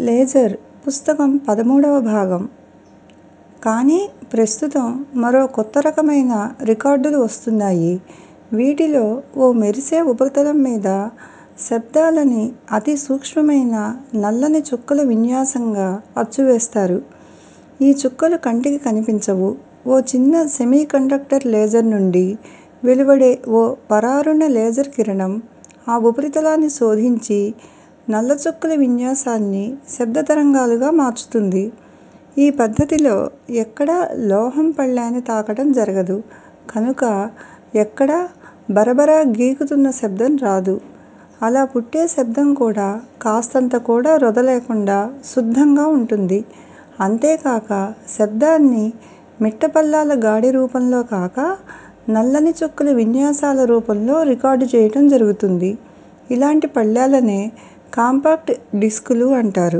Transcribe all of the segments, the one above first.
Laser పుస్తకం పదమూడవ భాగం కానీ ప్రస్తుతం మరో కొత్త రకమైన రికార్డులు వస్తున్నాయి. వీటిలో ఓ మెరిసే ఉపరితలం మీద శబ్దాలని అతి సూక్ష్మమైన నల్లని చుక్కల విన్యాసంగా అచ్చువేస్తారు. ఈ చుక్కలు కంటికి కనిపించవు. ఓ చిన్న సెమీకండక్టర్ లేజర్ నుండి వెలువడే ఓ పరారుణ లేజర్ కిరణం ఆ ఉపరితలాన్ని శోధించి నల్లచుక్కల విన్యాసాన్ని శబ్ద తరంగాలుగా మార్చుతుంది. ఈ పద్ధతిలో ఎక్కడా లోహం పళ్ళాన్ని తాకడం జరగదు కనుక ఎక్కడా బరబరా గీకుతున్న శబ్దం రాదు. అలా పుట్టే శబ్దం కూడా కాస్తంత కూడా రొద లేకుండా శుద్ధంగా ఉంటుంది. అంతేకాక శబ్దాన్ని మిట్టపల్లాల గాడి రూపంలో కాక నల్లని చుక్కల విన్యాసాల రూపంలో రికార్డు చేయటం జరుగుతుంది. ఇలాంటి పళ్ళాలనే కాంపాక్ట్ డిస్కులు అంటారు.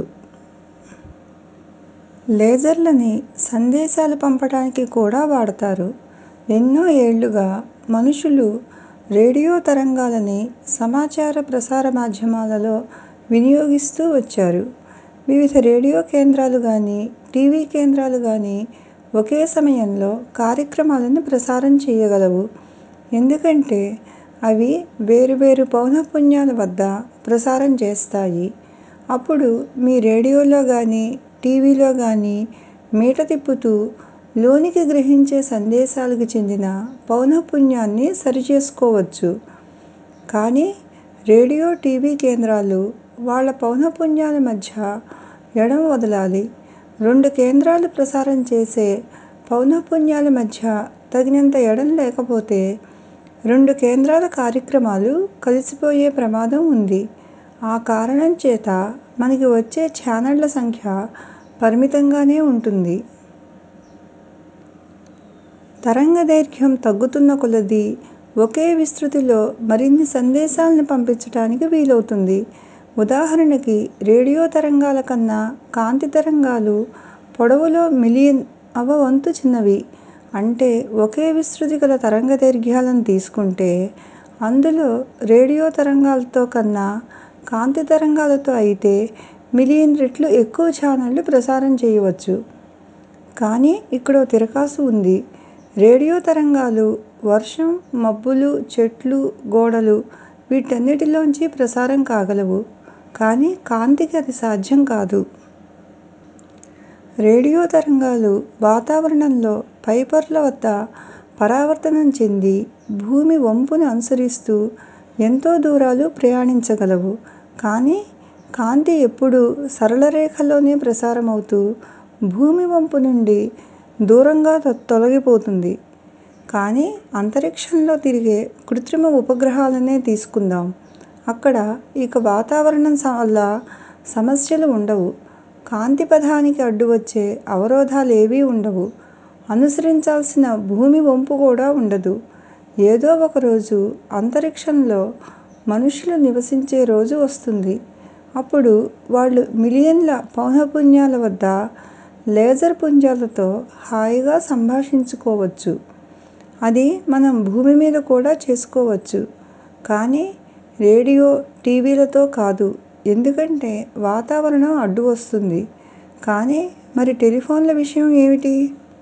లేజర్లని సందేశాలు పంపటానికి కూడా వాడతారు. ఎన్నో ఏళ్లుగా మనుషులు రేడియో తరంగాలని సమాచార ప్రసార మాధ్యమాలలో వినియోగిస్తూ వచ్చారు. వివిధ రేడియో కేంద్రాలు గానీ, టీవీ కేంద్రాలు గానీ ఒకే సమయంలో కార్యక్రమాలను ప్రసారం చేయగలవు. ఎందుకంటే అవి వేరు వేరు పౌనఃపున్యాల వద్ద ప్రసారం చేస్తాయి. అప్పుడు మీ రేడియోలో గానీ, టీవీలో గానీ మీట తిప్పుతూ లోనికి గ్రహించే సందేశాలకు చెందిన పౌనఃపున్యాన్ని సరిచేసుకోవచ్చు. కానీ రేడియో, టీవీ కేంద్రాలు వాళ్ళ పౌనఃపున్యాల మధ్య ఎడం వదలాలి. రెండు కేంద్రాలు ప్రసారం చేసే పౌనఃపున్యాల మధ్య తగినంత ఎడం లేకపోతే రెండు కేంద్రాల కార్యక్రమాలు కలిసిపోయే ప్రమాదం ఉంది. ఆ కారణం చేత మనకి వచ్చే ఛానళ్ళ సంఖ్య పరిమితంగానే ఉంటుంది. తరంగదైర్ఘ్యం తగ్గుతున్న కొలదీ ఒకే విస్తృతిలో మరిన్ని సందేశాల్ని పంపించటానికి వీలవుతుంది. ఉదాహరణకి రేడియో తరంగాల కన్నా కాంతి తరంగాలు పొడవులో మిలియన్ వ వంతు చిన్నవి. అంటే ఒకే విస్తృతి గల తరంగదైర్ఘ్యాలను తీసుకుంటే అందులో రేడియో తరంగాలతో కన్నా కాంతి తరంగాలతో అయితే మిలియన్ రెట్లు ఎక్కువ ఛానళ్ళు ప్రసారం చేయవచ్చు. కానీ ఇక్కడో తిరకాసు ఉంది. రేడియో తరంగాలు వర్షం, మబ్బులు, చెట్లు, గోడలు వీటన్నిటిలోంచీ ప్రసారం కాగలవు. కానీ కాంతికి అది సాధ్యం కాదు. రేడియో తరంగాలు వాతావరణంలో పై పొరల వద్ద పరావర్తనం చెంది భూమి వంపుని అనుసరిస్తూ ఎంతో దూరాలు ప్రయాణించగలవు. కానీ కాంతి ఎప్పుడూ సరళ రేఖల్లోనే ప్రసారమవుతూ భూమి వంపు నుండి దూరంగా తొలగిపోతుంది. కానీ అంతరిక్షంలో తిరిగే కృత్రిమ ఉపగ్రహాలనే తీసుకుందాం. అక్కడ ఇక వాతావరణం వల్ల సమస్యలు ఉండవు. కాంతి పథానికి అడ్డు వచ్చే అవరోధాలేవీ ఉండవు. అనుసరించాల్సిన భూమి వంపు కూడా ఉండదు. ఏదో ఒక రోజు అంతరిక్షంలో మనుషులు నివసించే రోజు వస్తుంది. అప్పుడు వాళ్ళు మిలియన్ల పౌనఃపున్యాల వద్ద లేజర్ పుంజాలతో హాయిగా సంభాషించుకోవచ్చు. అది మనం భూమి మీద కూడా చేసుకోవచ్చు. కానీ రేడియో, టీవీలతో కాదు. ఎందుకంటే వాతావరణం అడ్డు వస్తుంది. కానీ మరి టెలిఫోన్ల విషయం ఏమిటి?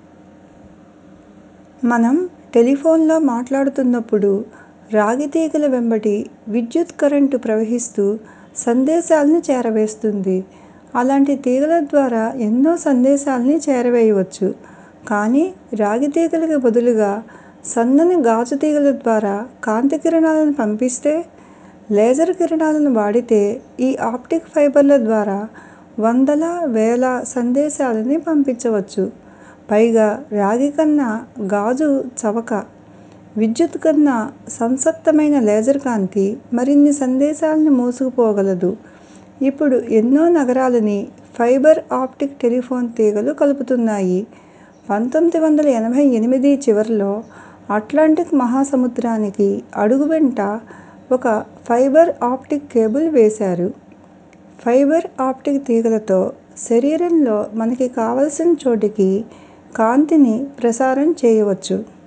మనం టెలిఫోన్లో మాట్లాడుతున్నప్పుడు రాగి తీగల వెంబడి విద్యుత్ కరెంటు ప్రవహిస్తూ సందేశాల్ని చేరవేస్తుంది. అలాంటి తీగల ద్వారా ఎన్నో సందేశాల్ని చేరవేయవచ్చు. కానీ రాగి తీగలకి బదులుగా సన్నని గాజు తీగల ద్వారా కాంతి కిరణాలను పంపిస్తే? లేజర్ కిరణాలను వాడితే ఈ ఆప్టిక్ ఫైబర్ల ద్వారా వందల, వేల సందేశాలని పంపించవచ్చు. పైగా రాగి కన్నా గాజు చవక. విద్యుత్ కన్నా సంసక్తమైన లేజర్ కాంతి మరిన్ని సందేశాల్ని మోసుకుపోగలదు. ఇప్పుడు ఎన్నో నగరాలని ఫైబర్ ఆప్టిక్ టెలిఫోన్ తీగలు కలుపుతున్నాయి. పంతొమ్మిది వందల ఎనభై ఎనిమిది చివర్లో అట్లాంటిక్ మహాసముద్రానికి అడుగు వెంట ఒక ఫైబర్ ఆప్టిక్ కేబుల్ వేశారు. ఫైబర్ ఆప్టిక్ తీగలతో శరీరంలో మనకి కావలసిన చోటికి కాంతిని ప్రసారం చేయవచ్చు.